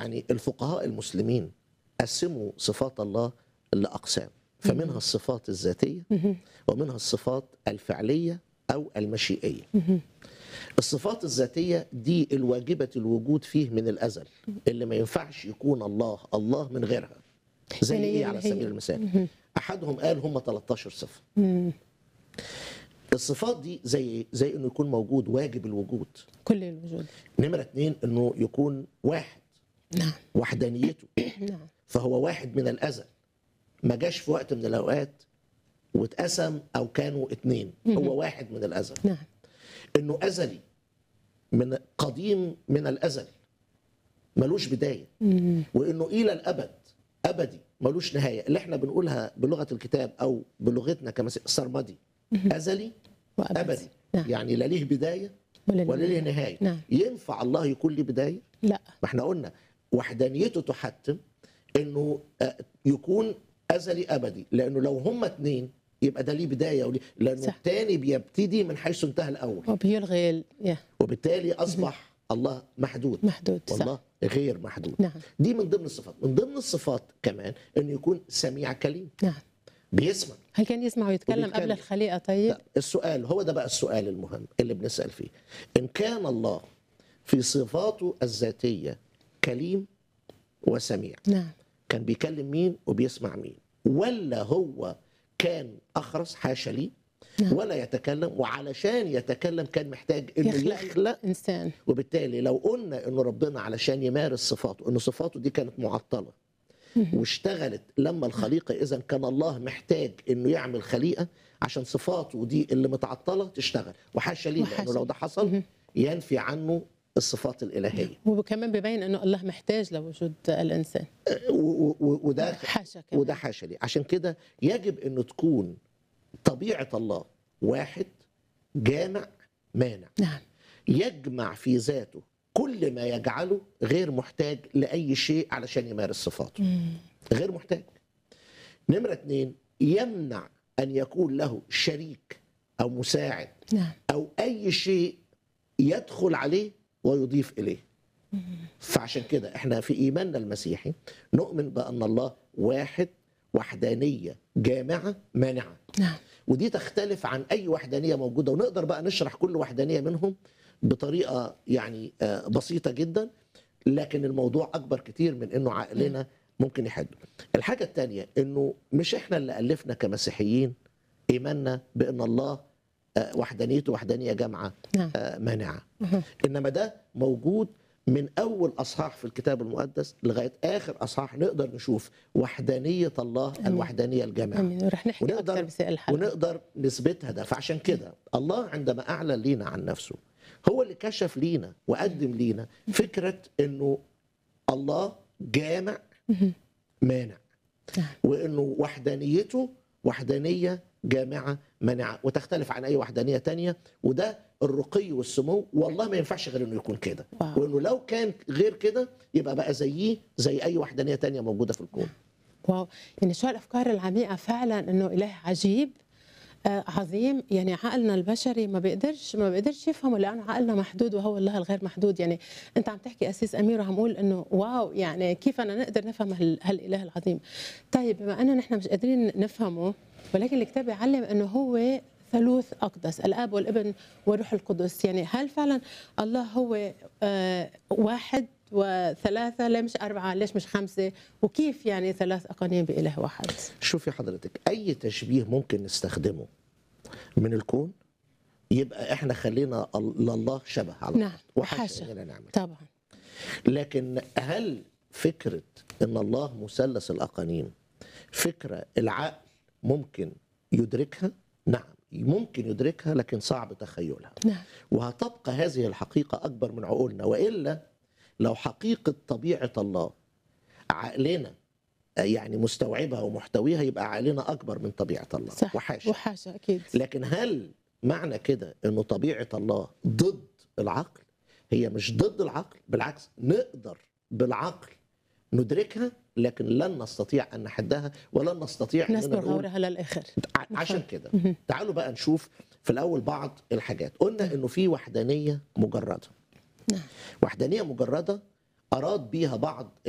يعني الفقهاء المسلمين قسموا صفات الله لاقسام فمنها الصفات الذاتيه ومنها الصفات الفعليه او المشيئيه الصفات الذاتيه دي الواجبه الوجود فيه من الازل اللي ما ينفعش يكون الله الله من غيرها زي يعني ايه على اللي هي- سبيل المثال احدهم قال هم 13 صفه الصفات دي زي زي انه يكون موجود واجب الوجود كل الوجود نمره اتنين انه يكون واحد نعم وحدانيته نعم فهو واحد من الازل ما جاش في وقت من الاوقات واتقسم او كانوا اتنين هو واحد من الازل نعم انه ازلي من قديم من الازل ملوش بدايه وانه الى الابد ابدي ملوش نهايه اللي احنا بنقولها بلغه الكتاب او بلغتنا كمثل سرمدي ازلي وأبدي. ابدي نعم. يعني لا ليه بدايه ولا ولا ليه ليه. نهايه نعم. ينفع الله يكون ليه بدايه لا ما احنا قلنا وحدانيته تحتم انه آه، يكون ازلي ابدي لانه لو هما اتنين يبقى ده ليه بدايه وليه لانه صح. الثاني بيبتدي من حيث انتهى الاول وبيلغي ال- يا وبالتالي اصبح الله محدود محدود صح والله غير محدود نعم دي من ضمن الصفات من ضمن الصفات كمان انه يكون سميع كليم نعم بيسمع هل كان يسمع ويتكلم وبيتكلم. قبل الخليقه طيب؟ لا السؤال هو ده بقى السؤال المهم اللي بنسأل فيه إن كان الله في صفاته الذاتية كليم وسميع نعم كان بيكلم مين وبيسمع مين ولا هو كان أخرس حاشا لي نعم. ولا يتكلم وعلشان يتكلم كان محتاج انه يخلق يخلق انسان وبالتالي لو قلنا انه ربنا علشان يمارس صفاته انه صفاته دي كانت معطله واشتغلت لما الخليقه اذا كان الله محتاج انه يعمل خليقه عشان صفاته دي اللي متعطله تشتغل وحاشا ليه وحاشا لانه لو ده حصل ينفي عنه الصفات الالهيه وكمان ببين انه الله محتاج لوجود الانسان و- و- و- وده حاشا كمان وده حاشا ليه عشان كده يجب انه تكون طبيعه الله واحد جامع مانع نعم يجمع في ذاته كل ما يجعله غير محتاج لأي شيء علشان يمارس صفاته غير محتاج نمرة اتنين يمنع أن يكون له شريك أو مساعد نعم أو أي شيء يدخل عليه ويضيف إليه فعشان كده احنا في إيماننا المسيحي نؤمن بأن الله واحد وحدانية جامعة مانعة نعم ودي تختلف عن اي وحدانيه موجوده ونقدر بقى نشرح كل وحدانيه منهم بطريقه يعني آه، بسيطه جدا لكن الموضوع اكبر كتير من انه عقلنا ممكن يحده. الحاجه الثانيه انه مش احنا اللي الفنا كمسيحيين ايماننا بان الله آه، وحدانيته وحدانيه جامعه نعم آه، مانعه. مهم. انما ده موجود من اول اصحاح في الكتاب المقدس لغايه اخر اصحاح نقدر نشوف وحدانيه الله الوحدانيه الجامعه. امين ورح نحكي ونقدر- اكثر بسائل الحلقه ونقدر نثبتها ده فعشان كده الله عندما اعلن لينا عن نفسه هو اللي كشف لينا وقدم لينا فكره انه الله جامع مانع نعم. وانه وحدانيته وحدانيه جامعه مانعه وتختلف عن اي وحدانيه تانية وده الرقي والسمو والله ما ينفعش غير انه يكون كده واو. وانه لو كان غير كده يبقى بقى زيه زي اي وحدانيه تانية موجوده في الكون واو يعني شو الافكار العميقه فعلا انه اله عجيب آه عظيم يعني عقلنا البشري ما بيقدرش ما بيقدرش يفهمه لانه عقلنا محدود وهو الله الغير محدود يعني انت عم تحكي اسيس امير وعم اقول انه واو يعني كيف انا نقدر نفهم هال- هالاله العظيم طيب بما انه نحن مش قادرين نفهمه ولكن الكتاب يعلم انه هو ثالوث اقدس الاب والابن والروح القدس يعني هل فعلا الله هو آه واحد وثلاثة ليه مش أربعة ليش مش خمسة وكيف يعني ثلاث أقانيم بإله واحد شوفي حضرتك اي تشبيه ممكن نستخدمه من الكون يبقى احنا خلينا ال- لله شبه على نعم، الأرض. وحاشا وحاشا. اننا نعمل طبعا لكن هل فكره ان الله مثلث الاقانيم فكره العقل ممكن يدركها نعم ممكن يدركها لكن صعب تخيلها نعم وهتبقى هذه الحقيقة أكبر من عقولنا وإلا لو حقيقة طبيعة الله عقلنا يعني مستوعبها ومحتويها يبقى عقلنا أكبر من طبيعة الله صح وحاشا وحاشا أكيد لكن هل معنى كده أنه طبيعة الله ضد العقل هي مش ضد العقل بالعكس نقدر بالعقل ندركها لكن لن نستطيع أن نحدها ولن نستطيع أننا نصبر نقول غورها للآخر ع- عشان كده تعالوا بقى نشوف في الاول بعض الحاجات قلنا انه في وحدانيه مجرده نعم. وحدانيه مجرده اراد بيها بعض